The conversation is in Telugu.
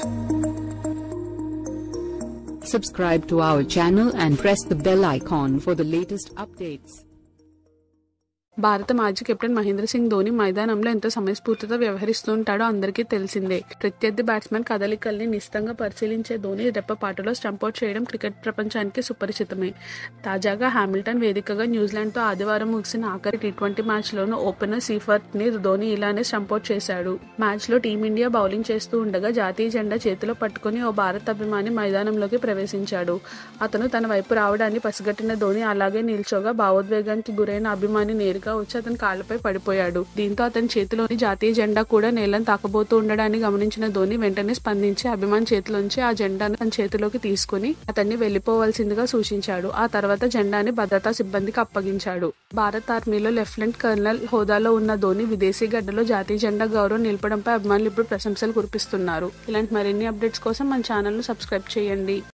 Subscribe to our channel and press the bell icon for the latest updates. భారత మాజీ కెప్టెన్ మహేంద్ర సింగ్ ధోని మైదానంలో ఎంత సమయస్ఫూర్తితో వ్యవహరిస్తుంటాడో అందరికీ తెలిసిందే ప్రత్యర్థి బ్యాట్స్మెన్ కదలికల్ని నిశితంగా పరిశీలించే ధోని రెప్పపాటులో స్టంపౌట్ చేయడం క్రికెట్ ప్రపంచానికి సుపరిచితమే తాజాగా హామిల్టన్ వేదికగా న్యూజిలాండ్తో ఆదివారం ముగిసిన ఆఖరి టీ ట్వంటీ మ్యాచ్లోనూ ఓపెనర్ సీఫర్ట్ ని ధోని ఇలానే స్టంపౌట్ చేశాడు మ్యాచ్లో టీమిండియా బౌలింగ్ చేస్తూ ఉండగా జాతీయ జెండా చేతిలో పట్టుకుని ఓ భారత్ అభిమాని మైదానంలోకి ప్రవేశించాడు అతను తన వైపు రావడాన్ని పసిగట్టిన ధోని అలాగే నిల్చోగా భావోద్వేగానికి గురైన అభిమాని నేరుగా వచ్చి అతని కాళ్లపై పడిపోయాడు దీంతో అతని చేతిలోని జాతీయ జెండా కూడా నేలను తాకబోతూ ఉండడాన్ని గమనించిన ధోని వెంటనే స్పందించి అభిమాని చేతిలోంచి ఆ జెండాను తన చేతిలోకి తీసుకుని అతన్ని వెళ్లిపోవాల్సిందిగా సూచించాడు ఆ తర్వాత జెండాని భద్రతా సిబ్బందికి అప్పగించాడు భారత్ ఆర్మీలో లెఫ్టినెంట్ కర్నల్ హోదాలో ఉన్న ధోని విదేశీ గడ్డలో జాతీయ జెండా గౌరవం నిలపడంపై అభిమానులు ఇప్పుడు ప్రశంసలు కురిపిస్తున్నారు ఇలాంటి మరిన్ని అప్డేట్స్ కోసం మన ఛానల్ ను సబ్స్క్రైబ్ చేయండి